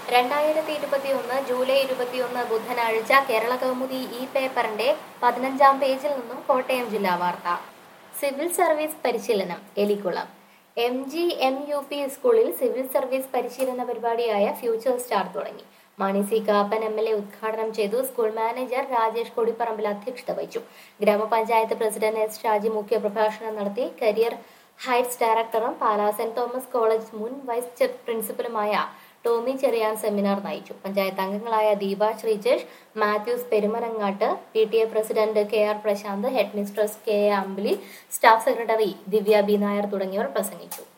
രണ്ടായിരത്തി ഇരുപത്തിയൊന്ന് ജൂലൈ ഇരുപത്തിയൊന്ന് ബുധനാഴ്ച കേരള കൗമുദി ഈ പേപ്പറിന്റെ പതിനഞ്ചാം പേജിൽ നിന്നും കോട്ടയം ജില്ലാ വാർത്ത സിവിൽ സർവീസ് പരിശീലനം Elikkulam M G M U P സ്കൂളിൽ സിവിൽ സർവീസ് പരിശീലന പരിപാടിയായ ഫ്യൂച്ചർ സ്റ്റാർ തുടങ്ങി Mani C Kappan M L A ഉദ്ഘാടനം ചെയ്തു സ്കൂൾ മാനേജർ രാജേഷ് കൊടിപ്പറമ്പിൽ അധ്യക്ഷത വഹിച്ചു ഗ്രാമപഞ്ചായത്ത് പ്രസിഡന്റ് എസ് ഷാജി മുഖ്യ പ്രഭാഷണം നടത്തി കരിയർ ഹൈറ്റ്സ് ഡയറക്ടറും പാലാ സെന്റ് തോമസ് കോളേജ് മുൻ വൈസ് ചെ- പ്രിൻസിപ്പലുമായ ടോമി ചെറിയാൻ സെമിനാർ നയിച്ചു പഞ്ചായത്ത് അംഗങ്ങളായ Deepa Sreejesh Mathews Perumarangattu P T A president K R Prashanth head mistress K A Ambili staff secretary Divya B Nair തുടങ്ങിയവർ പ്രസംഗിച്ചു